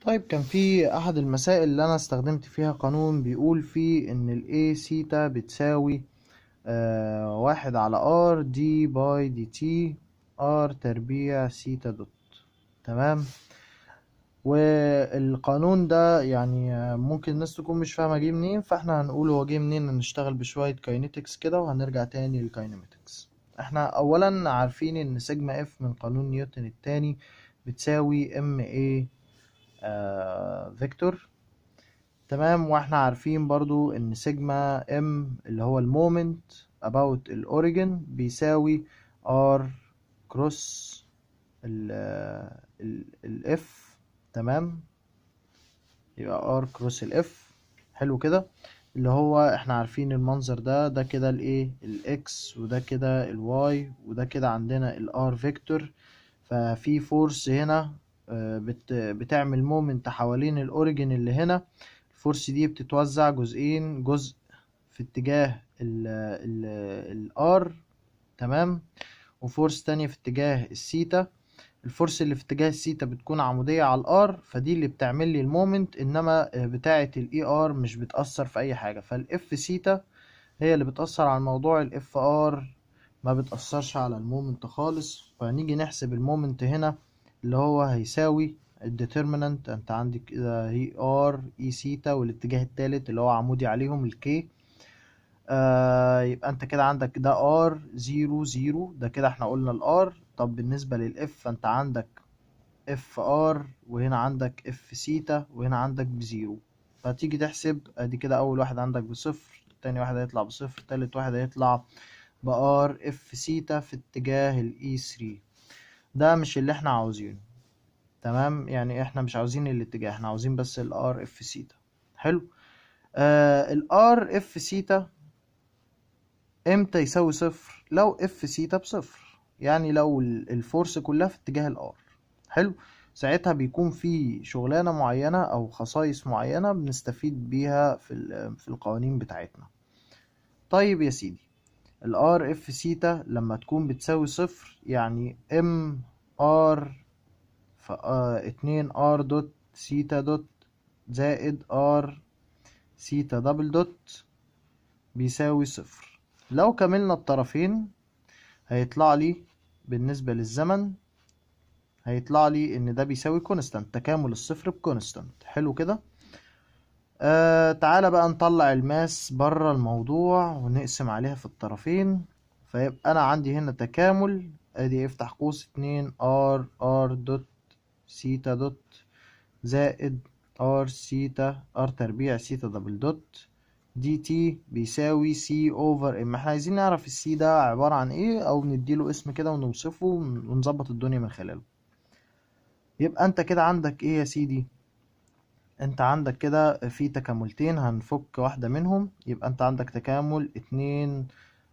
طيب كان في احد المسائل اللي انا استخدمت فيها قانون بيقول فيه ان ال A سيتا بتساوي آه واحد على R دي باي دي تي R تربيع سيتا دوت تمام والقانون ده يعني آه، ممكن الناس تكون مش فاهمة جه منين فاحنا هنقول هو جه منين هنشتغل بشوية كاينيتكس كده وهنرجع تاني للكاينيماتكس احنا اولا عارفين ان سيجما اف من قانون نيوتن التاني بتساوي ام ايه فيكتور تمام واحنا عارفين برضو ان سيجما ام اللي هو المومنت about الاوريجن بيساوي ار كروس الاف تمام يبقى ار كروس الاف حلو كده اللي هو احنا عارفين المنظر ده ده كده الايه الاكس وده كده الواي وده كده عندنا الار فيكتور ففي فورس هنا آه، بت بتعمل مومنت حوالين الاوريجن اللي هنا الفورس دي بتتوزع جزئين جزء في اتجاه ال ال الار تمام وفورس تانية في اتجاه السيتا الفورس اللي في اتجاه السيتا بتكون عمودية على الار فدي اللي بتعمل لي المومنت انما بتاعة الاي ار مش بتأثر في اي حاجة فالاف سيتا هي اللي بتأثر على الموضوع الاف ار ما بتأثرش على المومنت خالص فنيجي نحسب المومنت هنا اللي هو هيساوي الديترمينانت انت عندك كده هي ار اي سيتا والاتجاه التالت اللي هو عمودي عليهم الكي آه يبقى انت كده عندك ده ار زيرو زيرو ده كده احنا قلنا الار طب بالنسبة للاف فانت عندك اف ار وهنا عندك اف سيتا وهنا عندك بزيرو فتيجي تحسب ادي كده اول واحد عندك بصفر تاني واحد هيطلع بصفر تالت واحد هيطلع بار اف سيتا في اتجاه الاي 3 ده مش اللي احنا عاوزينه تمام يعني احنا مش عاوزين الاتجاه احنا عاوزين بس الار اف سيتا حلو آه الار اف سيتا امتى يساوي صفر لو اف سيتا بصفر يعني لو ال- الفورس كلها في اتجاه الار حلو ساعتها بيكون في شغلانة معينة او خصائص معينة بنستفيد بيها في ال- في القوانين بتاعتنا طيب يا سيدي الار اف سيتا لما تكون بتساوي صفر يعني ام ار ف اتنين ار دوت سيتا دوت زائد ار سيتا دبل دوت بيساوي صفر لو كملنا الطرفين هيطلع لي بالنسبة للزمن هيطلع لي ان ده بيساوي كونستانت تكامل الصفر بكونستانت حلو كده آه تعالى بقى نطلع الماس بره الموضوع ونقسم عليها في الطرفين فيبقى انا عندي هنا تكامل ادي افتح قوس اتنين ار ار دوت سيتا دوت زائد ار سيتا ار تربيع سيتا دبل دوت دي تي بيساوي سي اوفر ام احنا عايزين نعرف السي ده عبارة عن ايه او نديله اسم كده ونوصفه ونظبط الدنيا من خلاله يبقى انت كده عندك ايه يا سيدي انت عندك كده في تكاملتين هنفك واحدة منهم يبقى انت عندك تكامل اتنين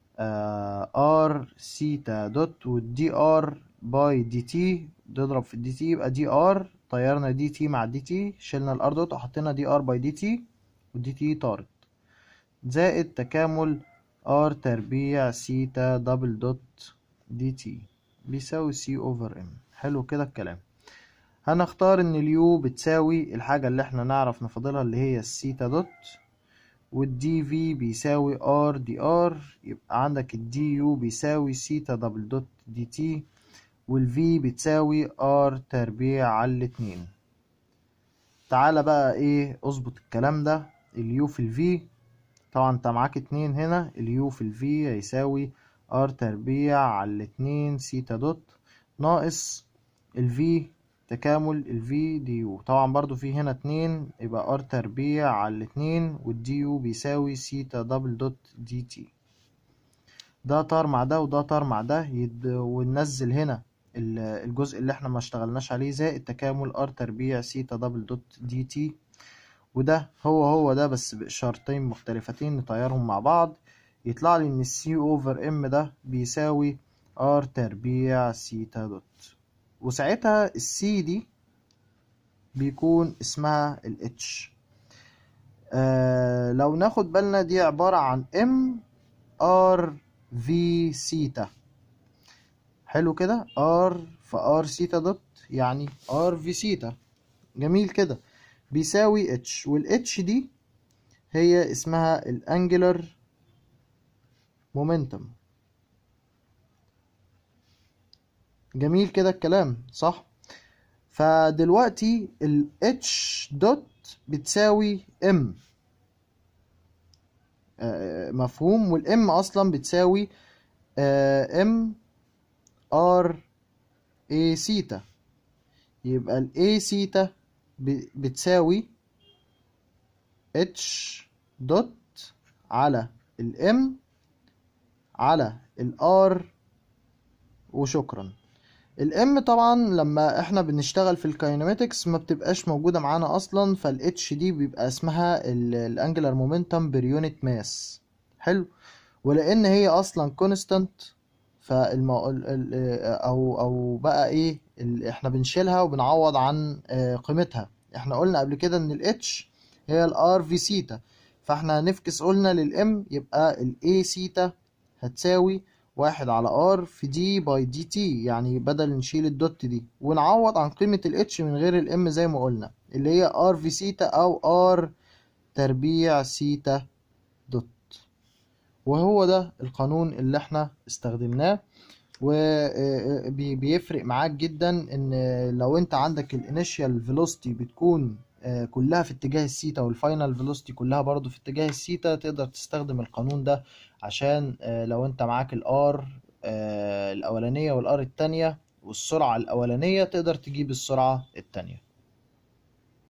ار سيتا دوت والدي ار باي دي تي تضرب في الدي تي يبقى دي ار طيرنا دي تي مع دي تي شلنا الار دوت وحطينا دي ار باي دي تي والدي تي طارت زائد تكامل ار تربيع سيتا دبل دوت دي تي بيساوي سي اوفر ام حلو كده الكلام هنختار ان اليو بتساوي الحاجة اللي احنا نعرف نفضلها اللي هي السيتا دوت والدي في بيساوي ار دي ار يبقى عندك الدي يو بيساوي سيتا دبل دوت دي تي والفي بتساوي ار تربيع على الاتنين تعالى بقى ايه اظبط الكلام ده اليو في الفي طبعا انت معاك اتنين هنا اليو في الفي هيساوي ار تربيع على الاتنين سيتا دوت ناقص الفي تكامل الفي دي يو طبعا برضو في هنا اتنين يبقى ار تربيع على الاتنين والدي يو بيساوي سيتا دبل دوت دي تي ده طار مع ده وده طار مع ده يد... وننزل هنا ال- الجزء اللي احنا ما اشتغلناش عليه زائد تكامل ار تربيع سيتا دبل دوت دي تي وده هو هو ده بس بإشارتين مختلفتين نطيرهم مع بعض يطلع لي ان السي اوفر ام ده بيساوي ار تربيع سيتا دوت وساعتها السي دي بيكون اسمها الاتش آه لو ناخد بالنا دي عبارة عن ام ار في سيتا حلو كده ار في ار سيتا دوت يعني ار في سيتا جميل كده بيساوي اتش والاتش دي هي اسمها الانجلر مومنتم جميل كده الكلام صح فدلوقتي ال h دوت بتساوي m آه، مفهوم والام اصلا بتساوي ام ار اي سيتا يبقى ال a سيتا ب- بتساوي اتش دوت على الام على الار وشكرا الام طبعا لما احنا بنشتغل في الكاينماتكس ما بتبقاش موجوده معانا اصلا فالاتش دي بيبقى اسمها الانجلر مومنتم بير يونت ماس حلو ولان هي اصلا كونستانت فالمو... ال- ال- او او بقى ايه ال... احنا بنشيلها وبنعوض عن آه، قيمتها احنا قلنا قبل كده ان الاتش هي الار في سيتا فاحنا هنفكس قلنا للام يبقى الاي سيتا هتساوي واحد على ار في دي باي دي تي يعني بدل نشيل الدوت دي ونعوض عن قيمة الاتش من غير الام زي ما قلنا اللي هي ار في سيتا او ار تربيع سيتا دوت وهو ده القانون اللي احنا استخدمناه وبيفرق معاك جدا ان لو انت عندك الانيشال فيلوسيتي بتكون آه، كلها في اتجاه السيتا والفاينل فيلوسيتي كلها برضو في اتجاه السيتا تقدر تستخدم القانون ده عشان آه، لو انت معاك الار الاولانية والار التانية والسرعة الاولانية تقدر تجيب السرعة التانية